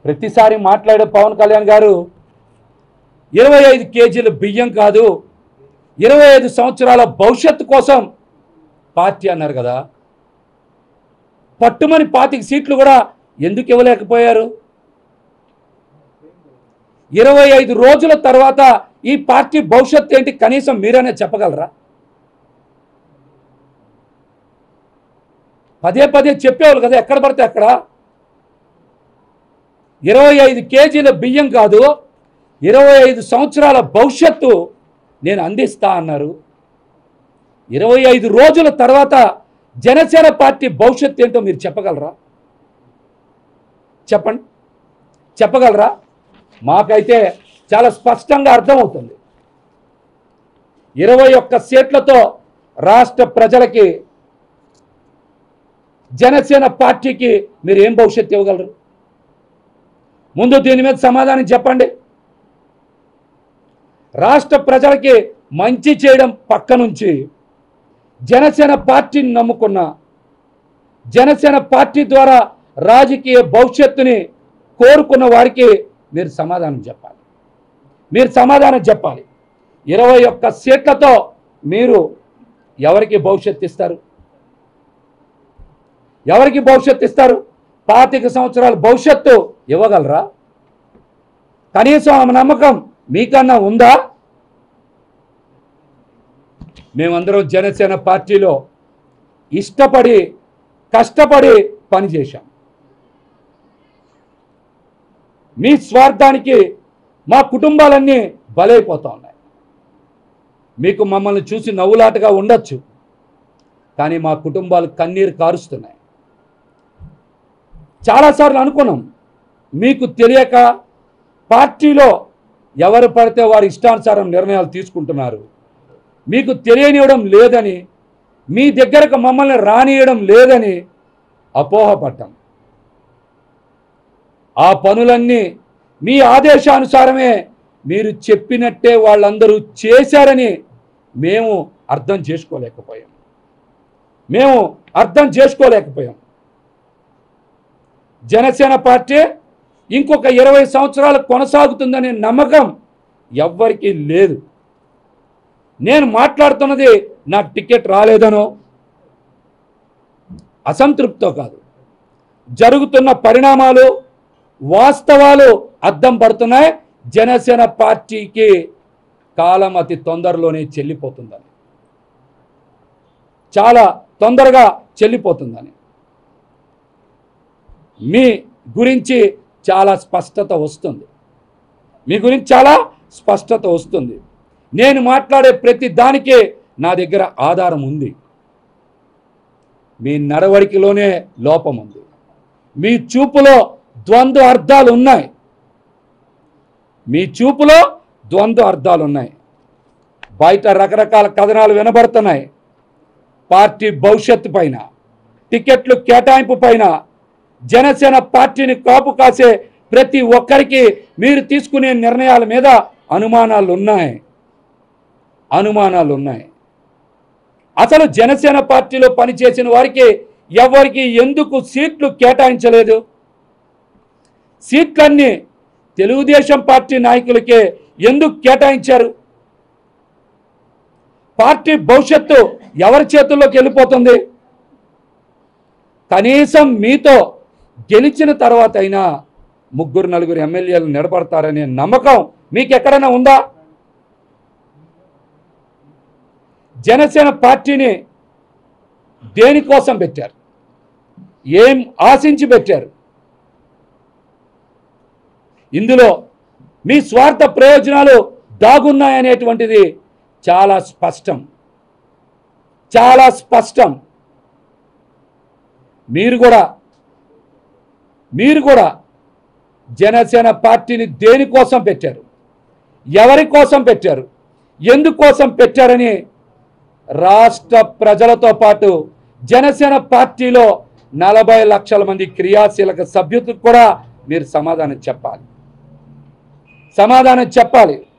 ప్రతిసారి మాట్లాడే పవన్ కళ్యాణ్ గారు ఇరవై ఐదు కేజీల బియ్యం కాదు ఇరవై ఐదు సంవత్సరాల భవిష్యత్తు కోసం పార్టీ అన్నారు కదా పట్టుమని పాతిక సీట్లు కూడా ఎందుకు ఇవ్వలేకపోయారు ఇరవై ఐదు రోజుల తర్వాత ఈ పార్టీ భవిష్యత్తు ఏంటి కనీసం మీరనే చెప్పగలరా పదే పదే చెప్పేవాళ్ళు కదా ఎక్కడ పడితే అక్కడ ఇరవై ఐదు కేజీల బియ్యం కాదు ఇరవై ఐదు సంవత్సరాల భవిష్యత్తు నేను అందిస్తా అన్నారు ఇరవై ఐదు రోజుల తర్వాత జనసేన పార్టీ భవిష్యత్తు ఏంటో మీరు చెప్పగలరా చెప్పండి చెప్పగలరా మాకైతే చాలా స్పష్టంగా అర్థమవుతుంది ఇరవై ఒక్క సీట్లతో రాష్ట్ర ప్రజలకి జనసేన పార్టీకి మీరు ఏం భవిష్యత్తు ఇవ్వగలరు ముందు దీని మీద సమాధానం చెప్పండి రాష్ట్ర ప్రజలకి మంచి చేయడం పక్క నుంచి జనసేన పార్టీని నమ్ముకున్న జనసేన పార్టీ ద్వారా రాజకీయ భవిష్యత్తుని కోరుకున్న వారికి మీరు సమాధానం చెప్పాలి మీరు సమాధానం చెప్పాలి ఇరవై ఒక్క సీట్లతో మీరు ఎవరికి భవిష్యత్తు ఇస్తారు ఎవరికి భవిష్యత్తు ఇస్తారు పాతిక సంవత్సరాల భవిష్యత్తు ఇవ్వగలరా కనీసం ఆమె నమ్మకం మీకన్నా ఉందా మేమందరం జనసేన పార్టీలో ఇష్టపడి కష్టపడి పనిచేశాం మీ స్వార్థానికి మా కుటుంబాలన్నీ బలైపోతా ఉన్నాయి మీకు మమ్మల్ని చూసి నవ్వులాటగా ఉండొచ్చు కానీ మా కుటుంబాలు కన్నీరు కారుస్తున్నాయి చాలాసార్లు అనుకున్నాం మీకు తెలియక పార్టీలో ఎవరు పడితే వారి ఇష్టానుసారం నిర్ణయాలు తీసుకుంటున్నారు మీకు తెలియనివ్వడం లేదని మీ దగ్గరకు మమ్మల్ని రానియడం లేదని అపోహపడ్డాం ఆ పనులన్నీ మీ ఆదేశానుసారమే మీరు చెప్పినట్టే వాళ్ళందరూ చేశారని మేము అర్థం చేసుకోలేకపోయాం మేము అర్థం చేసుకోలేకపోయాం జనసేన పార్టీ ఇంకొక ఇరవై సంవత్సరాలు కొనసాగుతుందనే నమ్మకం ఎవ్వరికీ లేదు నేను మాట్లాడుతున్నది నాకు టికెట్ రాలేదనో అసంతృప్తితో కాదు జరుగుతున్న పరిణామాలు వాస్తవాలు అద్దం పడుతున్నాయి జనసేన పార్టీకి కాలం అతి తొందరలోనే చెల్లిపోతుందని చాలా తొందరగా చెల్లిపోతుందని మీ గురించి చాలా స్పష్టత వస్తుంది మీ గురించి చాలా స్పష్టత వస్తుంది నేను మాట్లాడే ప్రతి దానికే నా దగ్గర ఆధారం ఉంది మీ నడవడికలోనే లోపం ఉంది మీ చూపులో ద్వంద్వ అర్థాలు ఉన్నాయి మీ చూపులో ద్వంద్వ అర్థాలు ఉన్నాయి బయట రకరకాల కథనాలు వినబడుతున్నాయి పార్టీ భవిష్యత్తు పైన టికెట్లు కేటాయింపు పైన జనసేన పార్టీని కాపు కాసే ప్రతి ఒక్కరికి మీరు తీసుకునే నిర్ణయాల మీద అనుమానాలు ఉన్నాయి అనుమానాలు ఉన్నాయి అసలు జనసేన పార్టీలో పనిచేసిన వారికి ఎవరికి ఎందుకు సీట్లు కేటాయించలేదు సీట్లన్నీ తెలుగుదేశం పార్టీ నాయకులకే ఎందుకు కేటాయించారు పార్టీ భవిష్యత్తు ఎవరి చేతుల్లోకి వెళ్ళిపోతుంది కనీసం మీతో గెలిచిన తర్వాత అయినా ముగ్గురు నలుగురు ఎమ్మెల్యేలు నిలబడతారనే నమ్మకం మీకు ఎక్కడైనా ఉందా జనసేన పార్టీని దేనికోసం పెట్టారు ఏం ఆశించి పెట్టారు ఇందులో మీ స్వార్థ ప్రయోజనాలు దాగున్నాయనేటువంటిది చాలా స్పష్టం చాలా స్పష్టం మీరు కూడా మీరు కూడా జనసేన పార్టీని దేనికోసం పెట్టారు ఎవరి కోసం పెట్టారు ఎందుకోసం పెట్టారని రాష్ట్ర ప్రజలతో పాటు జనసేన పార్టీలో నలభై లక్షల మంది క్రియాశీలక సభ్యులకు కూడా మీరు సమాధానం చెప్పాలి సమాధానం చెప్పాలి